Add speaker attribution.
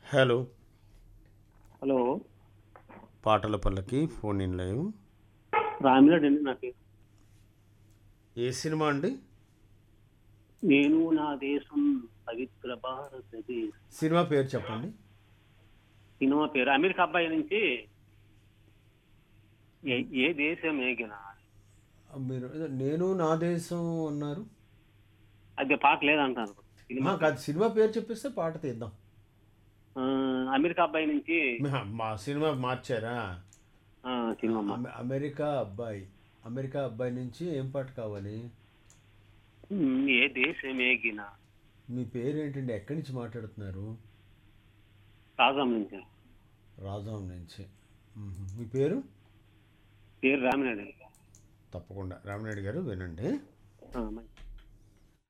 Speaker 1: Hello
Speaker 2: hello
Speaker 1: పాటల పల్లకి phone in live
Speaker 2: Ramireddy అండి నాకు
Speaker 1: ఏ సినిమా అండి
Speaker 2: నేను నా దేశం పవిత్ర భారతదేశం
Speaker 1: సినిమా పేరు చెప్పండి
Speaker 2: సినిమా పేరు అమెరికా అబ్బాయి నుంచి ఏ ఏ దేశం ఏగినా
Speaker 1: మీరు ఏదో నేను నా దేశం అన్నారు
Speaker 2: అది పాట లేదంటారు సినిమా
Speaker 1: ఆ, కాదు సినిమా పేరు చెప్పిస్తే పాట తీద్దాం
Speaker 2: ఆ, అమెరికా అబ్బాయి నుంచి
Speaker 1: మా- మా సినిమా మార్చారా
Speaker 2: ఆ, సినిమా మా-
Speaker 1: అమె- అమెరికా అబ్బాయి అమెరికా అబ్బాయి నుంచి ఏం పాట కావాలి
Speaker 2: ఉమ్, ఏ దేశం ఏగినా
Speaker 1: మీ పేరు ఏంటండి ఎక్కడి నుంచి మాట్లాడుతున్నారు
Speaker 2: రాజాం నుంచి
Speaker 1: రాజాం నుంచి మ్మ్. మీ పేరు
Speaker 2: పేరు రామిరెడ్డి
Speaker 1: తప్పకుండా రామనాయుడు గారు వినండి
Speaker 2: ఆ, మంచి